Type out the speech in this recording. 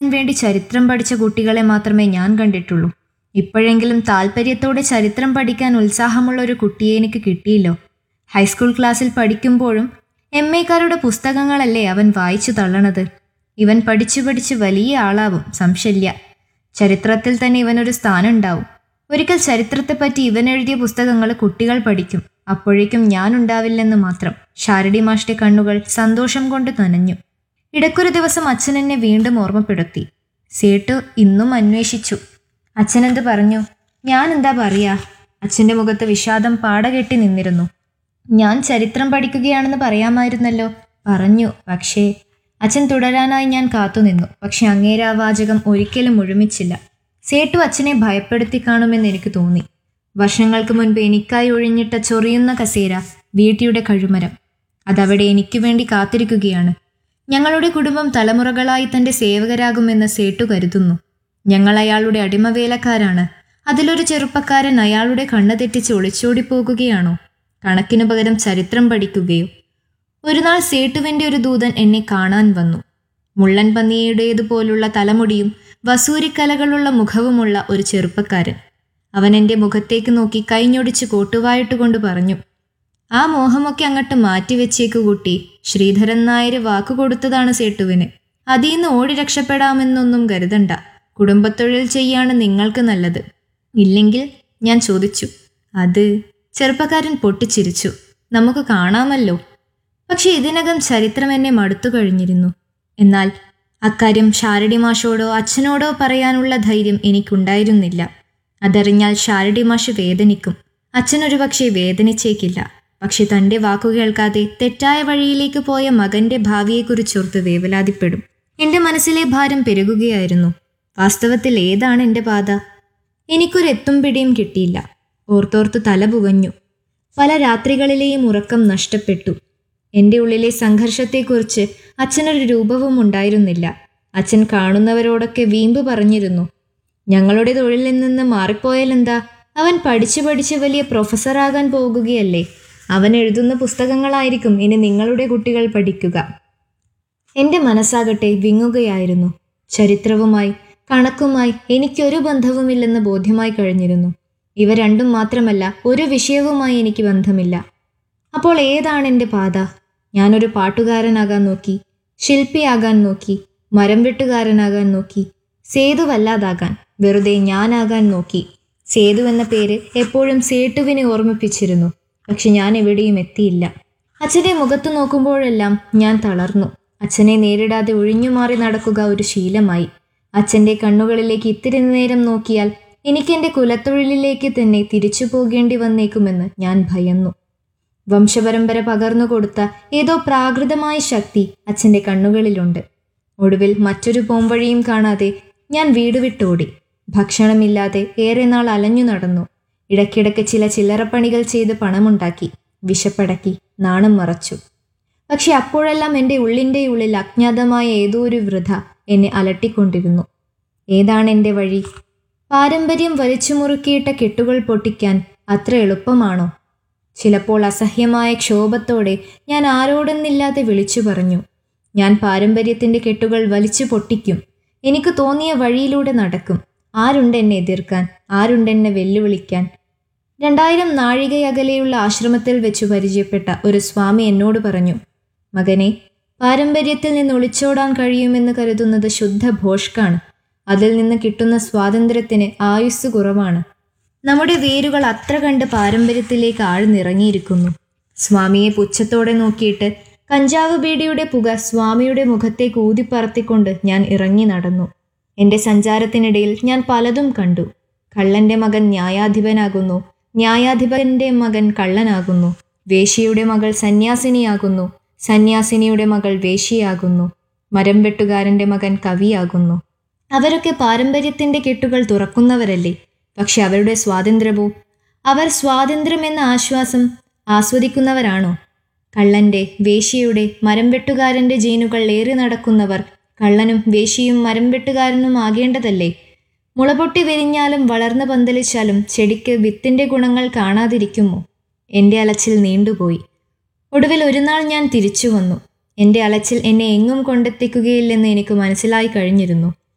വേണ്ടി ചരിത്രം പഠിച്ച കുട്ടികളെ മാത്രമേ ഞാൻ കണ്ടിട്ടുള്ളൂ ഇപ്പോഴെങ്കിലും താല്പര്യത്തോടെ ചരിത്രം പഠിക്കാൻ ഉത്സാഹമുള്ള ഒരു കുട്ടിയെ എനിക്ക് കിട്ടിയില്ലോ ഹൈസ്കൂൾ ക്ലാസ്സിൽ പഠിക്കുമ്പോഴും എം എക്കാരുടെ പുസ്തകങ്ങളല്ലേ അവൻ വായിച്ചു തള്ളണത് ഇവൻ പഠിച്ചു പഠിച്ച് വലിയ ആളാവും സംശയില്ല ചരിത്രത്തിൽ തന്നെ ഇവനൊരു സ്ഥാനം ഉണ്ടാവും ഒരിക്കൽ ചരിത്രത്തെപ്പറ്റി ഇവൻ എഴുതിയ പുസ്തകങ്ങൾ കുട്ടികൾ പഠിക്കും അപ്പോഴേക്കും ഞാനുണ്ടാവില്ലെന്ന് മാത്രം ഷാരടി മാഷ്ടെ കണ്ണുകൾ സന്തോഷം കൊണ്ട് നനഞ്ഞു ഇടയ്ക്കൊരു ദിവസം അച്ഛൻ എന്നെ വീണ്ടും ഓർമ്മപ്പെടുത്തി സേട്ടു ഇന്നും അന്വേഷിച്ചു അച്ഛനെന്ത് പറഞ്ഞു ഞാൻ എന്താ പറയാ അച്ഛൻ്റെ മുഖത്ത് വിഷാദം പാടകെട്ടി നിന്നിരുന്നു ഞാൻ ചരിത്രം പഠിക്കുകയാണെന്ന് പറയാമായിരുന്നല്ലോ പറഞ്ഞു പക്ഷേ അച്ഛൻ തുടരാനായി ഞാൻ കാത്തുനിന്നു പക്ഷെ അങ്ങേരെ ആ വാചകം ഒരിക്കലും മുഴുമിച്ചില്ല സേട്ടു അച്ഛനെ ഭയപ്പെടുത്തി കാണുമെന്ന് എനിക്ക് തോന്നി വർഷങ്ങൾക്ക് മുൻപ് എനിക്കായി ഒഴിഞ്ഞിട്ട ചൊറിയുന്ന കസേര വീട്ടിയുടെ കഴുമരം അതവിടെ എനിക്ക് വേണ്ടി കാത്തിരിക്കുകയാണ് ഞങ്ങളുടെ കുടുംബം തലമുറകളായി തന്റെ സേവകരാകുമെന്ന് സേട്ടു കരുതുന്നു ഞങ്ങൾ അയാളുടെ അടിമവേലക്കാരാണ് അതിലൊരു ചെറുപ്പക്കാരൻ അയാളുടെ കണ്ണ് തെറ്റിച്ച് ഒളിച്ചോടി പോകുകയാണോ കണക്കിനു പകരം ചരിത്രം പഠിക്കുകയോ ഒരു നാൾ സേട്ടുവിന്റെ ഒരു ദൂതൻ എന്നെ കാണാൻ വന്നു മുള്ളൻ പന്നിയുടേതുപോലുള്ള തലമുടിയും വസൂരിക്കലകളുള്ള മുഖവുമുള്ള ഒരു ചെറുപ്പക്കാരൻ അവൻ എൻ്റെ മുഖത്തേക്ക് നോക്കി കൈഞ്ഞൊടിച്ച് കോട്ടുവായിട്ടുകൊണ്ട് പറഞ്ഞു ആ മോഹമൊക്കെ അങ്ങോട്ട് മാറ്റിവെച്ചേക്കു കുട്ടി ശ്രീധരൻ നായർ വാക്കു കൊടുത്തതാണ് സേട്ടുവിന് അതീന്ന് ഓടി രക്ഷപ്പെടാമെന്നൊന്നും കരുതണ്ട കുടുംബത്തൊഴിൽ ചെയ്യാണ് നിങ്ങൾക്ക് നല്ലത് ഇല്ലെങ്കിൽ ഞാൻ ചോദിച്ചു അത് ചെറുപ്പക്കാരൻ പൊട്ടിച്ചിരിച്ചു നമുക്ക് കാണാമല്ലോ പക്ഷെ ഇതിനകം ചരിത്രം എന്നെ മടുത്തു കഴിഞ്ഞിരുന്നു എന്നാൽ അക്കാര്യം ഷാരടി മാഷോടോ അച്ഛനോടോ പറയാനുള്ള ധൈര്യം എനിക്കുണ്ടായിരുന്നില്ല അതറിഞ്ഞാൽ ഷാരടി മാഷ് വേദനിക്കും അച്ഛനൊരു പക്ഷേ വേദനിച്ചേക്കില്ല പക്ഷെ തന്റെ വാക്കു കേൾക്കാതെ തെറ്റായ വഴിയിലേക്ക് പോയ മകന്റെ ഭാവിയെക്കുറിച്ചോർത്ത് വേവലാതിപ്പെടും എന്റെ മനസ്സിലെ ഭാരം പെരുകുകയായിരുന്നു വാസ്തവത്തിൽ ഏതാണ് എന്റെ പാത എനിക്കൊരു എത്തും പിടിയും കിട്ടിയില്ല ഓർത്തോർത്ത് തല പുകഞ്ഞു പല രാത്രികളിലെയും ഉറക്കം നഷ്ടപ്പെട്ടു എൻ്റെ ഉള്ളിലെ സംഘർഷത്തെക്കുറിച്ച് അച്ഛനൊരു രൂപവും ഉണ്ടായിരുന്നില്ല അച്ഛൻ കാണുന്നവരോടൊക്കെ വീമ്പ് പറഞ്ഞിരുന്നു ഞങ്ങളുടെ തൊഴിലിൽ നിന്ന് മാറിപ്പോയാലെന്താ അവൻ പഠിച്ചു പഠിച്ച് വലിയ പ്രൊഫസറാകാൻ പോകുകയല്ലേ അവൻ എഴുതുന്ന പുസ്തകങ്ങളായിരിക്കും ഇനി നിങ്ങളുടെ കുട്ടികൾ പഠിക്കുക എൻ്റെ മനസ്സാകട്ടെ വിങ്ങുകയായിരുന്നു ചരിത്രവുമായി കണക്കുമായി എനിക്കൊരു ബന്ധവുമില്ലെന്ന് ബോധ്യമായി കഴിഞ്ഞിരുന്നു ഇവ രണ്ടും മാത്രമല്ല ഒരു വിഷയവുമായി എനിക്ക് ബന്ധമില്ല അപ്പോൾ ഏതാണ് എൻ്റെ പാത ഞാനൊരു പാട്ടുകാരനാകാൻ നോക്കി ശില്പിയാകാൻ നോക്കി മരം വെട്ടുകാരനാകാൻ നോക്കി സേതുവല്ലാതാകാൻ വെറുതെ ഞാനാകാൻ നോക്കി സേതു എന്ന പേര് എപ്പോഴും സേട്ടുവിനെ ഓർമ്മിപ്പിച്ചിരുന്നു പക്ഷെ ഞാൻ എവിടെയും എത്തിയില്ല അച്ഛൻ്റെ മുഖത്ത് നോക്കുമ്പോഴെല്ലാം ഞാൻ തളർന്നു അച്ഛനെ നേരിടാതെ ഒഴിഞ്ഞുമാറി നടക്കുക ഒരു ശീലമായി അച്ഛൻ്റെ കണ്ണുകളിലേക്ക് ഇത്തിരി നേരം നോക്കിയാൽ എനിക്കെൻ്റെ കുലത്തൊഴിലിലേക്ക് തന്നെ തിരിച്ചു പോകേണ്ടി വന്നേക്കുമെന്ന് ഞാൻ ഭയന്നു വംശപരമ്പര പകർന്നു കൊടുത്ത ഏതോ പ്രാകൃതമായ ശക്തി അച്ഛൻ്റെ കണ്ണുകളിലുണ്ട് ഒടുവിൽ മറ്റൊരു പോംവഴിയും കാണാതെ ഞാൻ വീട് വിട്ടോടി ഭക്ഷണമില്ലാതെ ഏറെ നാൾ അലഞ്ഞു നടന്നു ഇടയ്ക്കിടയ്ക്ക് ചില ചില്ലറപ്പണികൾ ചെയ്ത് പണമുണ്ടാക്കി വിശപ്പടക്കി നാണം മറച്ചു പക്ഷെ അപ്പോഴെല്ലാം എൻ്റെ ഉള്ളിൻ്റെ ഉള്ളിൽ അജ്ഞാതമായ ഏതോ ഒരു വൃഥ എന്നെ അലട്ടിക്കൊണ്ടിരുന്നു ഏതാണ് എൻ്റെ വഴി പാരമ്പര്യം വലിച്ചു മുറുക്കിയിട്ട കെട്ടുകൾ പൊട്ടിക്കാൻ അത്ര എളുപ്പമാണോ ചിലപ്പോൾ അസഹ്യമായ ക്ഷോഭത്തോടെ ഞാൻ ആരോടെന്നില്ലാതെ വിളിച്ചു പറഞ്ഞു ഞാൻ പാരമ്പര്യത്തിൻ്റെ കെട്ടുകൾ വലിച്ചു പൊട്ടിക്കും എനിക്ക് തോന്നിയ വഴിയിലൂടെ നടക്കും ആരുണ്ട് എന്നെ എതിർക്കാൻ ആരുണ്ട് എന്നെ വെല്ലുവിളിക്കാൻ രണ്ടായിരം നാഴികയകലെയുള്ള ആശ്രമത്തിൽ വെച്ച് പരിചയപ്പെട്ട ഒരു സ്വാമി എന്നോട് പറഞ്ഞു മകനെ പാരമ്പര്യത്തിൽ നിന്ന് ഒളിച്ചോടാൻ കഴിയുമെന്ന് കരുതുന്നത് ശുദ്ധ ഭോഷ്കാണ് അതിൽ നിന്ന് കിട്ടുന്ന സ്വാതന്ത്ര്യത്തിന് ആയുസ് കുറവാണ് നമ്മുടെ വേരുകൾ അത്ര കണ്ട് പാരമ്പര്യത്തിലേക്ക് ആഴ്ന്നിറങ്ങിയിരിക്കുന്നു സ്വാമിയെ പുച്ഛത്തോടെ നോക്കിയിട്ട് കഞ്ചാവ് ബീഡിയുടെ പുക സ്വാമിയുടെ മുഖത്തേക്ക് ഊതിപ്പറത്തിക്കൊണ്ട് ഞാൻ ഇറങ്ങി നടന്നു എൻ്റെ സഞ്ചാരത്തിനിടയിൽ ഞാൻ പലതും കണ്ടു കള്ളന്റെ മകൻ ന്യായാധിപനാകുന്നു ന്യായാധിപന്റെ മകൻ കള്ളനാകുന്നു വേശ്യയുടെ മകൾ സന്യാസിനിയാകുന്നു സന്യാസിനിയുടെ മകൾ വേശ്യയാകുന്നു മരം വെട്ടുകാരന്റെ മകൻ കവിയാകുന്നു അവരൊക്കെ പാരമ്പര്യത്തിന്റെ കെട്ടുകൾ തുറക്കുന്നവരല്ലേ പക്ഷെ അവരുടെ സ്വാതന്ത്ര്യമോ അവർ സ്വാതന്ത്ര്യം എന്ന ആശ്വാസം ആസ്വദിക്കുന്നവരാണോ കള്ളന്റെ വേശ്യയുടെ മരം വെട്ടുകാരന്റെ ജീനുകൾ ഏറി നടക്കുന്നവർ കള്ളനും വേശ്യയും മരം വെട്ടുകാരനും ആകേണ്ടതല്ലേ മുളപൊട്ടി വിരിഞ്ഞാലും വളർന്നു പന്തലിച്ചാലും ചെടിക്ക് വിത്തിന്റെ ഗുണങ്ങൾ കാണാതിരിക്കുമോ എൻ്റെ അലച്ചിൽ നീണ്ടുപോയി ഒടുവിൽ ഒരു നാൾ ഞാൻ തിരിച്ചു വന്നു എൻ്റെ അലച്ചിൽ എന്നെ എങ്ങും കൊണ്ടെത്തിക്കുകയില്ലെന്ന് എനിക്ക് മനസ്സിലായി കഴിഞ്ഞിരുന്നു